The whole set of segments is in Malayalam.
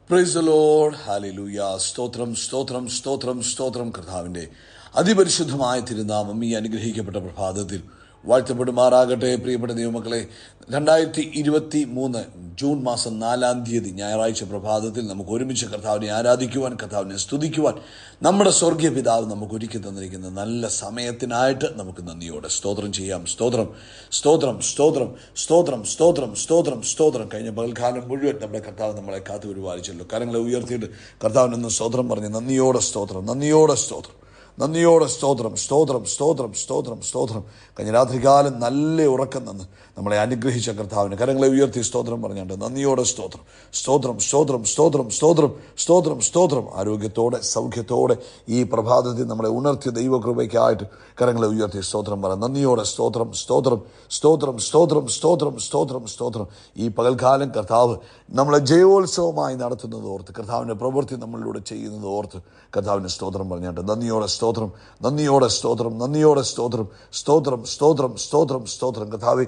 പ്രൈസ് ലോഡ് ഹാലിലൂയ സ്തോത്രം സ്തോത്രം സ്തോത്രം സ്തോത്രം കർത്താവിന്റെ അതിപരിശുദ്ധമായ തിരുനാമം ഈ അനുഗ്രഹിക്കപ്പെട്ട പ്രഭാതത്തിൽ വാഴ്ത്തപ്പെടുമാറാകട്ടെ പ്രിയപ്പെട്ട ദൈവമക്കളെ രണ്ടായിരത്തി ഇരുപത്തി മൂന്ന് ജൂൺ മാസം നാലാം തീയതി ഞായറാഴ്ച പ്രഭാതത്തിൽ നമുക്ക് ഒരുമിച്ച് കർത്താവിനെ ആരാധിക്കുവാൻ കർത്താവിനെ സ്തുതിക്കുവാൻ നമ്മുടെ സ്വർഗീയ പിതാവ് നമുക്ക് ഒരുക്കി തന്നിരിക്കുന്ന നല്ല സമയത്തിനായിട്ട് നമുക്ക് നന്ദിയോടെ സ്തോത്രം ചെയ്യാം സ്തോത്രം സ്തോത്രം സ്തോത്രം സ്തോത്രം സ്തോത്രം സ്തോത്രം സ്തോത്രം കഴിഞ്ഞ പകൽക്കാലം മുഴുവൻ നമ്മുടെ കർത്താവ് നമ്മളെ കാത്തു പരിപാലിച്ചല്ലോ കരങ്ങളെ ഉയർത്തിയിട്ട് കർത്താവിനൊന്ന് സ്തോത്രം പറഞ്ഞ് നന്ദിയോടെ സ്തോത്രം നന്ദിയോടെ സ്തോത്രം നന്ദിയോടെ സ്തോത്രം സ്തോത്രം സ്തോത്രം സ്തോത്രം സ്തോത്രം കഴിഞ്ഞ രാത്രികാലം നല്ല ഉറക്കം തന്ന് നമ്മളെ അനുഗ്രഹിച്ച കർത്താവിന് കരങ്ങളെ ഉയർത്തി സ്തോത്രം പറഞ്ഞുകൊണ്ട് നന്ദിയോടെ സ്തോത്രം സ്തോത്രം സ്തോത്രം സ്തോത്രം സ്തോത്രം സ്തോത്രം സ്തോത്രം ആരോഗ്യത്തോടെ സൗഖ്യത്തോടെ ഈ പ്രഭാതത്തിൽ നമ്മളെ ഉണർത്തിയ ദൈവകൃപയ്ക്കായിട്ട് കരങ്ങളെ ഉയർത്തി സ്തോത്രം പറ നന്ദിയോടെ സ്തോത്രം സ്തോത്രം സ്തോത്രം സ്തോത്രം സ്തോത്രം സ്തോത്രം സ്തോത്രം ഈ പകൽക്കാലം കർത്താവ് നമ്മളെ ജയോത്സവമായി നടത്തുന്നത് ഓർത്ത് കർത്താവിൻ്റെ പ്രവൃത്തി നമ്മളിലൂടെ ചെയ്യുന്നത് ഓർത്ത് കർത്താവിന് സ്തോത്രം പറഞ്ഞിട്ട് നന്ദിയോടെ സ്തോത്രം നന്ദിയോടെ സ്തോത്രം നന്ദിയോടെ സ്തോത്രം സ്തോത്രം സ്തോത്രം സ്തോത്രം സ്തോത്രം കർത്താവെ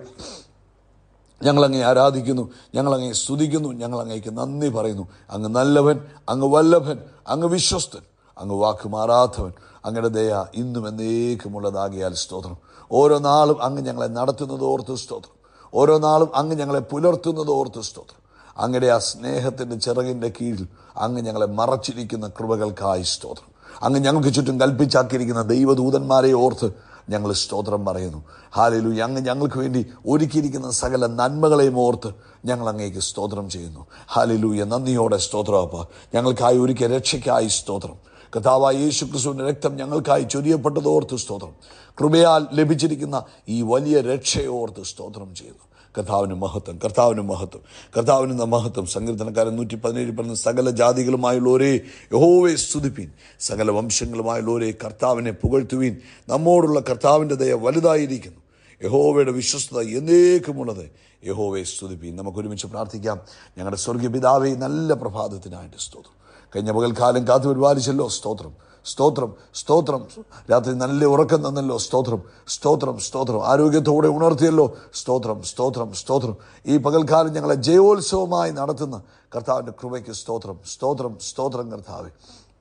ഞങ്ങളങ്ങെ ആരാധിക്കുന്നു ഞങ്ങളങ്ങെ സ്തുതിക്കുന്നു ഞങ്ങളങ്ങേക്ക് നന്ദി പറയുന്നു അങ്ങ് നല്ലവൻ അങ്ങ് വല്ലഭൻ അങ്ങ് വിശ്വസ്തൻ അങ്ങ് വാക്ക് മാറാത്തവൻ അങ്ങയുടെ ദയ ഇന്നും എന്നേക്കുമുള്ളതാകിയാൽ സ്തോത്രം ഓരോ നാളും അങ്ങ് ഞങ്ങളെ നടത്തുന്നത് ഓർത്ത് സ്തോത്രം ഓരോ നാളും അങ്ങ് ഞങ്ങളെ പുലർത്തുന്നത് ഓർത്ത് സ്തോത്രം അങ്ങയുടെ ആ സ്നേഹത്തിൻ്റെ ചിറകിൻ്റെ കീഴിൽ അങ്ങ് ഞങ്ങളെ മറച്ചിരിക്കുന്ന കൃപകൾക്കായി സ്തോത്രം അങ്ങ് ഞങ്ങൾക്ക് ചുറ്റും കൽപ്പിച്ചാക്കിയിരിക്കുന്ന ദൈവദൂതന്മാരെ ഓർത്ത് ഞങ്ങൾ സ്തോത്രം പറയുന്നു ഹാലലു അങ്ങ് ഞങ്ങൾക്ക് വേണ്ടി ഒരുക്കിയിരിക്കുന്ന സകല നന്മകളെയും ഓർത്ത് ഞങ്ങൾ അങ്ങേക്ക് സ്തോത്രം ചെയ്യുന്നു ഹാലലൂയ നന്ദിയോടെ സ്തോത്രമപ്പ ഞങ്ങൾക്കായി ഒരുക്കിയ രക്ഷയ്ക്കായി സ്തോത്രം കഥാവായ യേശു ക്രിസ്തുവിന്റെ രക്തം ഞങ്ങൾക്കായി ചൊരിയപ്പെട്ടതോർത്ത് സ്തോത്രം കൃപയാൽ ലഭിച്ചിരിക്കുന്ന ഈ വലിയ രക്ഷയോർത്ത് സ്തോത്രം ചെയ്യുന്നു കർത്താവിന് മഹത്വം കർത്താവിന് മഹത്വം കർത്താവിന് മഹത്വം സങ്കീർത്തനക്കാരൻ നൂറ്റി പതിനേഴ് പറഞ്ഞ സകല ജാതികളുമായുള്ളവരെ യഹോവെ സ്തുതിപ്പീൻ സകല വംശങ്ങളുമായുള്ളവരെ കർത്താവിനെ പുകഴ്ത്തുവീൻ നമ്മോടുള്ള കർത്താവിൻ്റെ ദയ വലുതായിരിക്കുന്നു യഹോവയുടെ വിശ്വസ്തത എന്നേക്കുമുള്ളത് യഹോവയെ സ്തുതിപ്പീൻ നമുക്ക് ഒരുമിച്ച് പ്രാർത്ഥിക്കാം ഞങ്ങളുടെ സ്വർഗീയ പിതാവെ നല്ല പ്രഭാതത്തിനായിട്ട് സ്തോത്രം കഴിഞ്ഞ പകൽക്കാലം കാത്തു പരിപാലിച്ചല്ലോ സ്തോത്രം സ്തോത്രം സ്തോത്രം രാത്രി നല്ല ഉറക്കം തന്നല്ലോ സ്തോത്രം സ്തോത്രം സ്തോത്രം ആരോഗ്യത്തോടെ ഉണർത്തിയല്ലോ സ്തോത്രം സ്തോത്രം സ്തോത്രം ഈ പകൽക്കാലം ഞങ്ങളെ ജയോത്സവമായി നടത്തുന്ന കർത്താവിൻ്റെ കൃപയ്ക്ക് സ്തോത്രം സ്തോത്രം സ്തോത്രം കർത്താവ്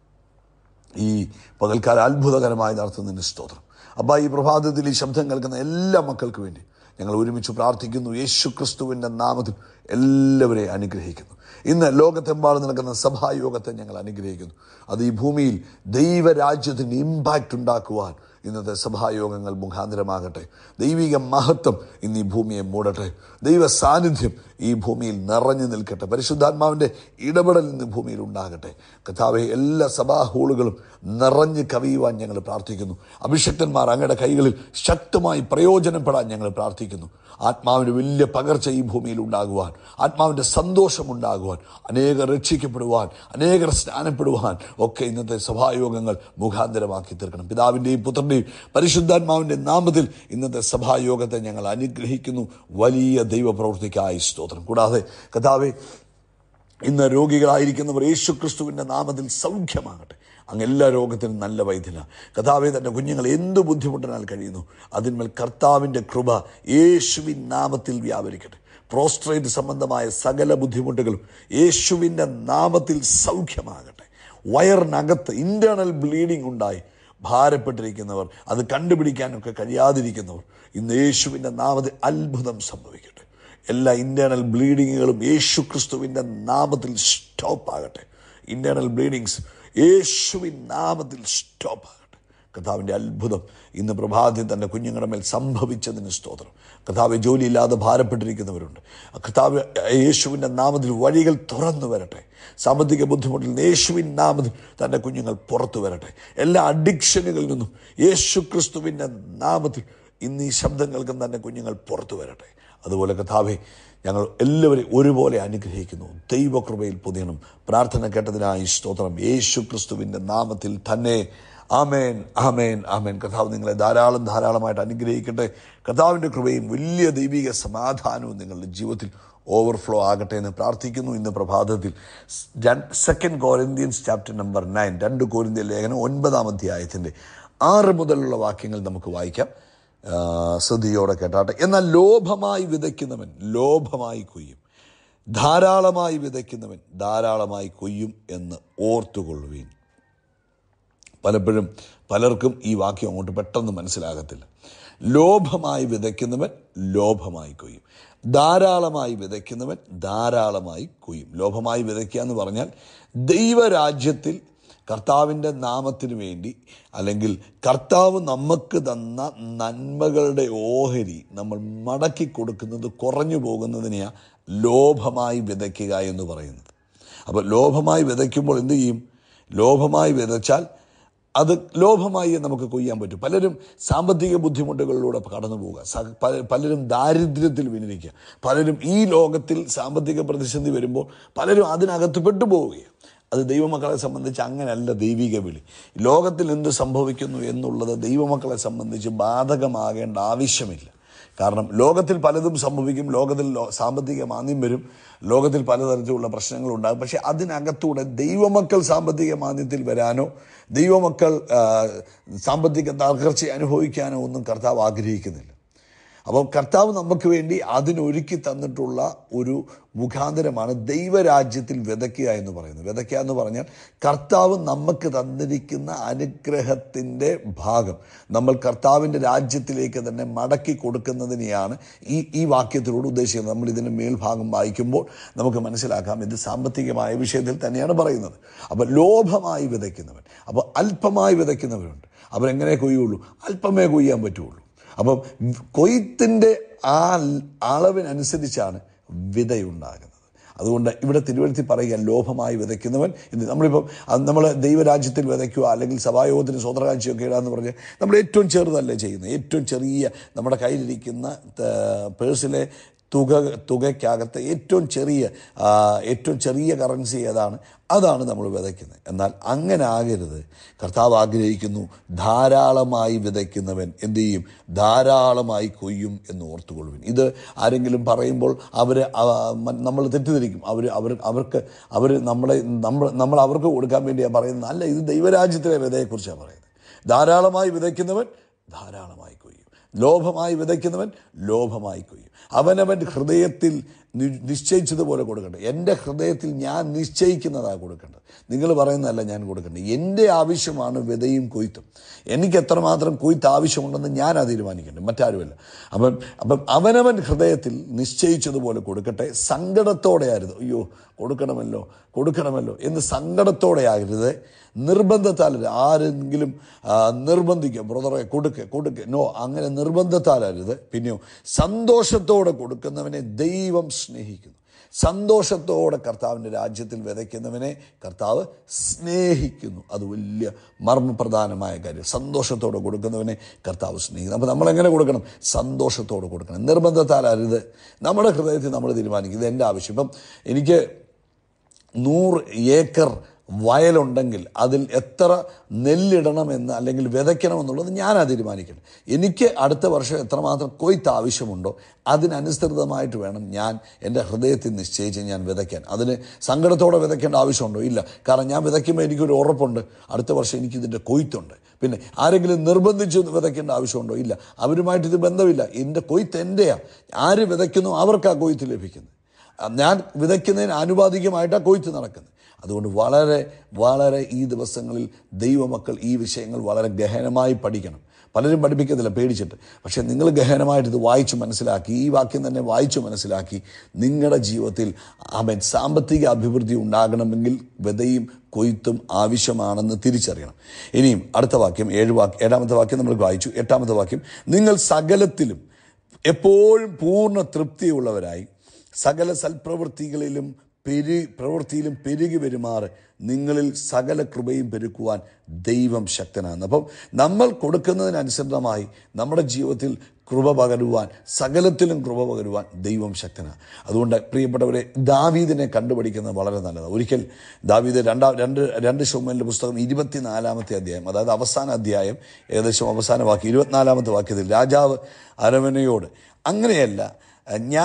ഈ പകൽക്കാലം അത്ഭുതകരമായി നടത്തുന്നതിന് സ്തോത്രം അബ്ബാ ഈ പ്രഭാതത്തിൽ ഈ ശബ്ദം കേൾക്കുന്ന എല്ലാ മക്കൾക്ക് വേണ്ടി ഞങ്ങൾ ഒരുമിച്ച് പ്രാർത്ഥിക്കുന്നു യേശു ക്രിസ്തുവിൻ്റെ നാമത്തിൽ എല്ലാവരെയും അനുഗ്രഹിക്കുന്നു ഇന്ന് ലോകത്തെമ്പാടും നടക്കുന്ന സഭായോഗത്തെ ഞങ്ങൾ അനുഗ്രഹിക്കുന്നു അത് ഈ ഭൂമിയിൽ ദൈവരാജ്യത്തിന് ഇമ്പാക്റ്റ് ഉണ്ടാക്കുവാൻ ഇന്നത്തെ സഭായോഗങ്ങൾ മുഖാന്തരമാകട്ടെ ദൈവിക മഹത്വം ഇന്ന് ഈ ഭൂമിയെ മൂടട്ടെ ദൈവ സാന്നിധ്യം ഈ ഭൂമിയിൽ നിറഞ്ഞു നിൽക്കട്ടെ പരിശുദ്ധാത്മാവിൻ്റെ ഇടപെടൽ ഇന്ന് ഭൂമിയിൽ ഉണ്ടാകട്ടെ കഥാവെ എല്ലാ സഭാ ഹാളുകളും നിറഞ്ഞ് കവിയുവാൻ ഞങ്ങൾ പ്രാർത്ഥിക്കുന്നു അഭിഷക്തന്മാർ അങ്ങയുടെ കൈകളിൽ ശക്തമായി പ്രയോജനപ്പെടാൻ ഞങ്ങൾ പ്രാർത്ഥിക്കുന്നു ആത്മാവിന് വലിയ പകർച്ച ഈ ഭൂമിയിൽ ഉണ്ടാകുവാൻ ആത്മാവിൻ്റെ സന്തോഷം ഉണ്ടാകുവാൻ അനേകർ രക്ഷിക്കപ്പെടുവാൻ അനേകർ സ്നാനപ്പെടുവാൻ ഒക്കെ ഇന്നത്തെ സഭായോഗങ്ങൾ മുഖാന്തരമാക്കി തീർക്കണം പിതാവിൻ്റെയും പുത്രൻ്റെയും പരിശുദ്ധാത്മാവിൻ്റെ നാമത്തിൽ ഇന്നത്തെ സഭായോഗത്തെ ഞങ്ങൾ അനുഗ്രഹിക്കുന്നു വലിയ ദൈവപ്രവൃത്തിക്കായി സ്തോത്രം കൂടാതെ കഥാവെ ഇന്ന് രോഗികളായിരിക്കുന്നവർ യേശു ക്രിസ്തുവിൻ്റെ നാമത്തിൽ സൗഖ്യമാകട്ടെ അങ്ങ് എല്ലാ രോഗത്തിനും നല്ല വൈദ്യന കഥാവെ തൻ്റെ കുഞ്ഞുങ്ങൾ എന്ത് ബുദ്ധിമുട്ടിനാൽ കഴിയുന്നു അതിന്മേൽ കർത്താവിൻ്റെ കൃപ യേശുവിൻ നാമത്തിൽ വ്യാപരിക്കട്ടെ പ്രോസ്ട്രേറ്റ് സംബന്ധമായ സകല ബുദ്ധിമുട്ടുകളും യേശുവിൻ്റെ നാമത്തിൽ സൗഖ്യമാകട്ടെ വയറിനകത്ത് ഇൻറ്റേർണൽ ബ്ലീഡിംഗ് ഉണ്ടായി ഭാരപ്പെട്ടിരിക്കുന്നവർ അത് കണ്ടുപിടിക്കാനൊക്കെ കഴിയാതിരിക്കുന്നവർ ഇന്ന് യേശുവിൻ്റെ നാമത്തിൽ അത്ഭുതം സംഭവിക്കട്ടെ എല്ലാ ഇൻറ്റേർണൽ ബ്ലീഡിങ്ങുകളും യേശു ക്രിസ്തുവിൻ്റെ നാമത്തിൽ സ്റ്റോപ്പ് ആകട്ടെ ഇൻറ്റേർണൽ ബ്ലീഡിങ്സ് യേശുവിൻ നാമത്തിൽ സ്റ്റോപ്പ് ആകട്ടെ കഥാവിൻ്റെ അത്ഭുതം ഇന്ന് പ്രഭാതത്തിൽ തൻ്റെ കുഞ്ഞുങ്ങളുടെ മേൽ സംഭവിച്ചതിന് സ്തോത്രം കഥാവ് ജോലിയില്ലാതെ ഭാരപ്പെട്ടിരിക്കുന്നവരുണ്ട് കഥാവ് യേശുവിൻ്റെ നാമത്തിൽ വഴികൾ തുറന്നു വരട്ടെ സാമ്പത്തിക ബുദ്ധിമുട്ടിൽ നിന്ന് യേശുവിൻ നാമത്തിൽ തൻ്റെ കുഞ്ഞുങ്ങൾ പുറത്തു വരട്ടെ എല്ലാ അഡിക്ഷനുകളിൽ നിന്നും യേശു ക്രിസ്തുവിൻ്റെ നാമത്തിൽ ഇന്ന് ഈ ശബ്ദം കേൾക്കുന്ന തൻ്റെ കുഞ്ഞുങ്ങൾ പുറത്തു വരട്ടെ അതുപോലെ കഥാവെ ഞങ്ങൾ എല്ലാവരെയും ഒരുപോലെ അനുഗ്രഹിക്കുന്നു ദൈവകൃപയിൽ പുതിയണം പ്രാർത്ഥന കേട്ടതിനായി സ്തോത്രം യേശു ക്രിസ്തുവിൻ്റെ നാമത്തിൽ തന്നെ ആമേൻ ആമേൻ ആമേൻ കഥാവ് നിങ്ങളെ ധാരാളം ധാരാളമായിട്ട് അനുഗ്രഹിക്കട്ടെ കഥാവിൻ്റെ കൃപയും വലിയ ദൈവിക സമാധാനവും നിങ്ങളുടെ ജീവിതത്തിൽ ഓവർഫ്ലോ ആകട്ടെ എന്ന് പ്രാർത്ഥിക്കുന്നു ഇന്ന് പ്രഭാതത്തിൽ second Corinthians chapter number nine രണ്ട് കോരിന്ത്യ ലേഖനം ഒൻപതാം അധ്യായത്തിൻ്റെ ആറ് മുതലുള്ള വാക്യങ്ങൾ നമുക്ക് വായിക്കാം ശ്രദ്ധയോടെ കേട്ടാട്ടെ എന്നാൽ ലോഭമായി വിതയ്ക്കുന്നവൻ ലോഭമായി കൊയ്യും ധാരാളമായി വിതയ്ക്കുന്നവൻ ധാരാളമായി കൊയ്യും എന്ന് ഓർത്തുകൊള്ളുവീൻ പലപ്പോഴും പലർക്കും ഈ വാക്യം അങ്ങോട്ട് പെട്ടെന്ന് മനസ്സിലാകത്തില്ല ലോഭമായി വിതയ്ക്കുന്നവൻ ലോഭമായി കൊയ്യും ധാരാളമായി വിതയ്ക്കുന്നവൻ ധാരാളമായി കൊയ്യും ലോഭമായി വിതയ്ക്കുക എന്ന് പറഞ്ഞാൽ ദൈവരാജ്യത്തിൽ കർത്താവിൻ്റെ നാമത്തിന് വേണ്ടി അല്ലെങ്കിൽ കർത്താവ് നമുക്ക് തന്ന നന്മകളുടെ ഓഹരി നമ്മൾ മടക്കി കൊടുക്കുന്നത് കുറഞ്ഞു പോകുന്നതിനെയാണ് ലോഭമായി വിതയ്ക്കുക എന്ന് പറയുന്നത് അപ്പോൾ ലോഭമായി വിതയ്ക്കുമ്പോൾ എന്ത് ചെയ്യും ലോഭമായി വിതച്ചാൽ അത് ലോഭമായി നമുക്ക് കൊയ്യാൻ പറ്റും പലരും സാമ്പത്തിക ബുദ്ധിമുട്ടുകളിലൂടെ കടന്നു പോവുക സ- പല- പലരും ദാരിദ്ര്യത്തിൽ വിനിരിക്കുക പലരും ഈ ലോകത്തിൽ സാമ്പത്തിക പ്രതിസന്ധി വരുമ്പോൾ പലരും അതിനകത്ത് പെട്ടുപോവുകയാണ് അത് ദൈവമക്കളെ സംബന്ധിച്ച് അങ്ങനെയല്ല ദൈവിക വിളി ലോകത്തിൽ എന്ത് സംഭവിക്കുന്നു എന്നുള്ളത് ദൈവമക്കളെ സംബന്ധിച്ച് ബാധകമാകേണ്ട ആവശ്യമില്ല കാരണം ലോകത്തിൽ പലതും സംഭവിക്കും ലോകത്തിൽ ലോ- സാമ്പത്തിക മാന്ദ്യം വരും ലോകത്തിൽ പലതരത്തിലുള്ള പ്രശ്നങ്ങളുണ്ടാകും പക്ഷെ അതിനകത്തൂടെ ദൈവമക്കൾ സാമ്പത്തിക മാന്ദ്യത്തിൽ വരാനോ ദൈവമക്കൾ ആ, സാമ്പത്തിക തകർച്ച അനുഭവിക്കാനോ ഒന്നും കർത്താവ് ആഗ്രഹിക്കുന്നില്ല അപ്പോൾ കർത്താവ് നമുക്ക് വേണ്ടി അതിനൊരുക്കി തന്നിട്ടുള്ള ഒരു മുഖാന്തരമാണ് ദൈവരാജ്യത്തിൽ വിതയ്ക്കുക എന്ന് പറയുന്നത് വിതയ്ക്കുക എന്ന് പറഞ്ഞാൽ കർത്താവ് നമുക്ക് തന്നിരിക്കുന്ന അനുഗ്രഹത്തിൻ്റെ ഭാഗം നമ്മൾ കർത്താവിൻ്റെ രാജ്യത്തിലേക്ക് തന്നെ മടക്കി കൊടുക്കുന്നതിനെയാണ് ഈ ഈ വാക്യത്തിലൂടെ ഉദ്ദേശിക്കുന്നത് നമ്മൾ ഇതിൻ്റെ മേൽഭാഗം വായിക്കുമ്പോൾ നമുക്ക് മനസ്സിലാക്കാം ഇത് സാമ്പത്തികമായ വിഷയത്തിൽ തന്നെയാണ് പറയുന്നത് അപ്പോൾ ലോഭമായി വിതയ്ക്കുന്നവൻ അപ്പോൾ അല്പമായി വിതയ്ക്കുന്നവരുണ്ട് അവരെങ്ങനെ കൊയ്യുള്ളൂ അല്പമേ കൊയ്യാൻ പറ്റുള്ളൂ അപ്പം കൊയ്ത്തിൻ്റെ ആ അളവിനനുസരിച്ചാണ് വിതയുണ്ടാകുന്നത് അതുകൊണ്ട് ഇവിടെ തിരുവഴുത്തി പറയുക ലോഭമായി വിതയ്ക്കുന്നവൻ ഇത് നമ്മളിപ്പം നമ്മൾ ദൈവരാജ്യത്തിൽ വിതയ്ക്കുക അല്ലെങ്കിൽ സഭായോഗത്തിന് സ്വതന്ത്രകാഴ്ചയൊക്കെ ഇടാന്ന് പറഞ്ഞ് നമ്മൾ ഏറ്റവും ചെറുതല്ലേ ചെയ്യുന്നത് ഏറ്റവും ചെറിയ നമ്മുടെ കയ്യിലിരിക്കുന്ന ത- പേഴ്സിലെ തുക തുകയ്ക്കകത്ത് ഏറ്റവും ചെറിയ ആ, ഏറ്റവും ചെറിയ കറൻസി ഏതാണ് അതാണ് നമ്മൾ വിതയ്ക്കുന്നത് എന്നാൽ അങ്ങനെ ആകരുത് കർത്താവ് ആഗ്രഹിക്കുന്നു ധാരാളമായി വിതയ്ക്കുന്നവൻ എന്ത് ചെയ്യും ധാരാളമായി കൊയ്യും എന്ന് ഓർത്തുകൊള്ളുവിൻ ഇത് ആരെങ്കിലും പറയുമ്പോൾ അവർ നമ്മൾ തെറ്റിദ്ധരിക്കും അവർ അവർ അവർക്ക് അവർ നമ്മളെ നമ്മൾ നമ്മൾ അവർക്ക് കൊടുക്കാൻ വേണ്ടിയാണ് പറയുന്നത് അല്ല ഇത് ദൈവരാജ്യത്തിലെ വിതയെക്കുറിച്ചാണ് പറയുന്നത് ധാരാളമായി വിതയ്ക്കുന്നവൻ ധാരാളമായി കൊയ്യും ലോഭമായി വിതയ്ക്കുന്നവൻ ലോഭമായി കൊയ്യും അവനവൻ ഹൃദയത്തിൽ നി- നിശ്ചയിച്ചതുപോലെ കൊടുക്കട്ടെ എൻ്റെ ഹൃദയത്തിൽ ഞാൻ നിശ്ചയിക്കുന്നതാണ് കൊടുക്കേണ്ടത് നിങ്ങൾ പറയുന്നതല്ല ഞാൻ കൊടുക്കേണ്ടത് എൻ്റെ ആവശ്യമാണ് വിതയും കൊയ്ത്തും എനിക്ക് എത്രമാത്രം കൊയ്ത്ത് ആവശ്യമുണ്ടെന്ന് ഞാൻ തീരുമാനിക്കേണ്ടത് മറ്റാരുമല്ല അപ്പം അപ്പം അവനവൻ ഹൃദയത്തിൽ നിശ്ചയിച്ചതുപോലെ കൊടുക്കട്ടെ സങ്കടത്തോടെ ആയിരുന്നു അയ്യോ കൊടുക്കണമല്ലോ കൊടുക്കണമല്ലോ എന്ന് സങ്കടത്തോടെ ആകരുത് നിർബന്ധത്താലല്ല ആരെങ്കിലും ആ, നിർബന്ധിക്കുക ബ്രദറെ കൊടുക്ക് കൊടുക്ക് നോ അങ്ങനെ നിർബന്ധത്താലരുത് പിന്നെയോ സന്തോഷത്തോടെ കൊടുക്കുന്നവനെ ദൈവം സ്നേഹിക്കുന്നു സന്തോഷത്തോടെ കർത്താവിൻ്റെ രാജ്യത്തിൽ വിതയ്ക്കുന്നവനെ കർത്താവ് സ്നേഹിക്കുന്നു അത് വലിയ മർമ്മപ്രധാനമായ കാര്യം സന്തോഷത്തോടെ കൊടുക്കുന്നവനെ കർത്താവ് സ്നേഹിക്കുന്നു അപ്പോൾ നമ്മൾ എങ്ങനെ കൊടുക്കണം സന്തോഷത്തോടെ കൊടുക്കണം നിർബന്ധത്താൽ അരുത് നമ്മുടെ ഹൃദയത്തിൽ നമ്മൾ തീരുമാനിക്കും ഇത് എൻ്റെ ആവശ്യം ഇപ്പം എനിക്ക് നൂറ് ഏക്കർ വയലുണ്ടെങ്കിൽ അതിൽ എത്ര നെല്ലിടണമെന്ന് അല്ലെങ്കിൽ വിതയ്ക്കണമെന്നുള്ളത് ഞാനാ തീരുമാനിക്കണം എനിക്ക് അടുത്ത വർഷം എത്രമാത്രം കൊയ്ത്ത് ആവശ്യമുണ്ടോ അതിനനുസൃതമായിട്ട് വേണം ഞാൻ എൻ്റെ ഹൃദയത്തിൽ നിശ്ചയിച്ച് ഞാൻ വിതയ്ക്കാൻ അതിന് സങ്കടത്തോടെ വിതയ്ക്കേണ്ട ആവശ്യമുണ്ടോ ഇല്ല കാരണം ഞാൻ വിതയ്ക്കുമ്പോൾ എനിക്കൊരു ഉറപ്പുണ്ട് അടുത്ത വർഷം എനിക്കിതിൻ്റെ കൊയ്ത്തുണ്ട് പിന്നെ ആരെങ്കിലും നിർബന്ധിച്ച് വിതയ്ക്കേണ്ട ആവശ്യമുണ്ടോ ഇല്ല അവരുമായിട്ട് ഇത് ബന്ധമില്ല എൻ്റെ കൊയ്ത്ത് എൻ്റെയാണ് ആര് വിതയ്ക്കുന്നു അവർക്കാ കൊയ്ത്ത് ലഭിക്കുന്നത് ഞാൻ വിതയ്ക്കുന്നതിന് ആനുപാതികമായിട്ടാണ് കൊയ്ത്ത് നടക്കുന്നത് അതുകൊണ്ട് വളരെ വളരെ ഈ ദിവസങ്ങളിൽ ദൈവമക്കൾ ഈ വിഷയങ്ങൾ വളരെ ഗഹനമായി പഠിക്കണം പലരും പഠിപ്പിക്കത്തില്ല പേടിച്ചിട്ട് പക്ഷേ നിങ്ങൾ ഗഹനമായിട്ട് ഇത് വായിച്ചു മനസ്സിലാക്കി ഈ വാക്യം തന്നെ വായിച്ചു മനസ്സിലാക്കി നിങ്ങളുടെ ജീവിതത്തിൽ അവൻ സാമ്പത്തിക അഭിവൃദ്ധി ഉണ്ടാകണമെങ്കിൽ വിതയും കൊയ്ത്തും ആവശ്യമാണെന്ന് തിരിച്ചറിയണം ഇനിയും അടുത്ത വാക്യം ഏഴ് വാക്യം ഏഴാമത്തെ വാക്യം നമ്മൾ വായിച്ചു എട്ടാമത്തെ വാക്യം നിങ്ങൾ സകലത്തിലും എപ്പോഴും പൂർണ്ണ തൃപ്തിയുള്ളവരായി സകല സൽപ്രവൃത്തികളിലും പെരു പ്രവൃത്തിയിലും പെരുകി വരുമാറ് നിങ്ങളിൽ സകല കൃപയും പെരുക്കുവാൻ ദൈവം ശക്തനാണ് അപ്പം നമ്മൾ കൊടുക്കുന്നതിനനുസൃതമായി നമ്മുടെ ജീവിതത്തിൽ കൃപ പകരുവാൻ സകലത്തിലും കൃപ പകരുവാൻ ദൈവം ശക്തനാണ് അതുകൊണ്ട് പ്രിയപ്പെട്ടവരെ ദാവീദിനെ കണ്ടുപിടിക്കുന്നത് വളരെ നല്ലതാണ് ഒരിക്കൽ ദാവീദ് രണ്ടാം രണ്ട് രണ്ട് ഷോമലിൻ്റെ പുസ്തകം ഇരുപത്തിനാലാമത്തെ അധ്യായം അതായത് അവസാന അധ്യായം ഏകദേശം അവസാന വാക്യം ഇരുപത്തിനാലാമത്തെ വാക്യത്തിൽ രാജാവ് അരവനയോട് അങ്ങനെയല്ല ഞാൻ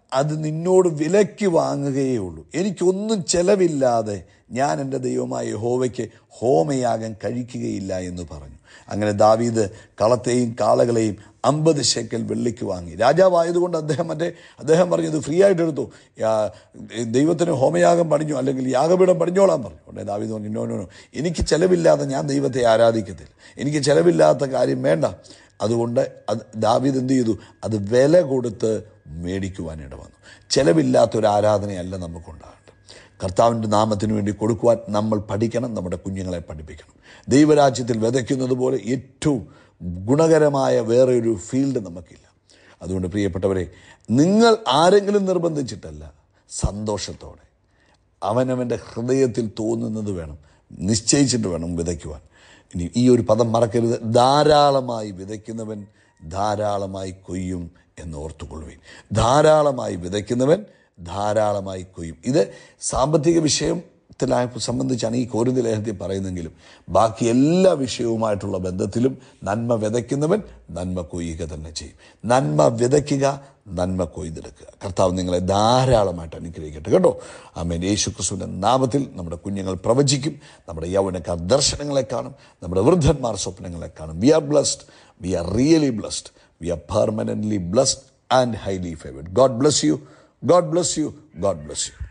അത് നിന്നോട് വിലയ്ക്ക് വാങ്ങുകയേ ഉള്ളൂ എനിക്കൊന്നും ചെലവില്ലാതെ ഞാൻ എൻ്റെ ദൈവമായ യഹോവയ്ക്ക് ഹോമയാഗം കഴിക്കുകയില്ല എന്ന് പറഞ്ഞു അങ്ങനെ ദാവീദ് കളത്തെയും കാളകളെയും അമ്പത് ശേക്കൽ വെള്ളിക്ക് വാങ്ങി രാജാവായതുകൊണ്ട് അദ്ദേഹം മറ്റേ അദ്ദേഹം പറഞ്ഞത് ഫ്രീ ആയിട്ട് എടുത്തു യാ- ദൈവത്തിന് ഹോമയാഗം പണിഞ്ഞു അല്ലെങ്കിൽ യാഗപീഠം പണിഞ്ഞോളാൻ പറഞ്ഞു ഉടനെ ദാവീദ് പറഞ്ഞു നോ നോ നോ എനിക്ക് ചെലവില്ലാതെ ഞാൻ ദൈവത്തെ ആരാധിക്കത്തില്ല എനിക്ക് ചെലവില്ലാത്ത കാര്യം വേണ്ട അതുകൊണ്ട് അത് ദാവീദ് എന്ത് ചെയ്തു അത് വില കൊടുത്ത് മേടിക്കുവാനിട വന്നു ചെലവില്ലാത്തൊരു ആരാധനയല്ല നമുക്കുണ്ടാകേണ്ടത് കർത്താവിൻ്റെ നാമത്തിന് വേണ്ടി കൊടുക്കുവാൻ നമ്മൾ പഠിക്കണം നമ്മുടെ കുഞ്ഞുങ്ങളെ പഠിപ്പിക്കണം ദൈവരാജ്യത്തിൽ വിതയ്ക്കുന്നത് പോലെ ഏറ്റവും ഗുണകരമായ വേറെ ഒരു ഫീൽഡ് നമുക്കില്ല അതുകൊണ്ട് പ്രിയപ്പെട്ടവരെ നിങ്ങൾ ആരെങ്കിലും നിർബന്ധിച്ചിട്ടല്ല സന്തോഷത്തോടെ അവനവൻ്റെ ഹൃദയത്തിൽ തോന്നുന്നത് വേണം നിശ്ചയിച്ചിട്ട് വേണം വിതയ്ക്കുവാൻ ഇനി ഈ ഒരു പദം മറക്കരുത് ധാരാളമായി വിതയ്ക്കുന്നവൻ ധാരാളമായി കൊയ്യും എന്ന് ഓർത്തുകൊള്ളുവിൻ ധാരാളമായി വിതയ്ക്കുന്നവൻ ധാരാളമായി കൊയ്യും ഇത് സാമ്പത്തിക വിഷയത്തിലായ സംബന്ധിച്ചാണ് ഈ കോരുന്ന ലേഖനത്തിൽ പറയുന്നെങ്കിലും ബാക്കി എല്ലാ വിഷയവുമായിട്ടുള്ള ബന്ധത്തിലും നന്മ വിതയ്ക്കുന്നവൻ നന്മ കൊയ്യുക തന്നെ ചെയ്യും നന്മ വിതയ്ക്കുക നന്മ കൊയ്തെടുക്കുക കർത്താവ് നിങ്ങളെ ധാരാളമായിട്ട് അനുഗ്രഹിക്കട്ടെ കേട്ടോ ആമേൻ യേശു ക്രിസ്തുവിൻ്റെ നാമത്തിൽ നമ്മുടെ കുഞ്ഞുങ്ങൾ പ്രവചിക്കും നമ്മുടെ യൗവനക്കാർ ദർശനങ്ങളെ കാണും നമ്മുടെ വൃദ്ധന്മാർ സ്വപ്നങ്ങളെ കാണും we are blessed we are really blessed we are permanently blessed and highly favoured God bless you God bless you God bless U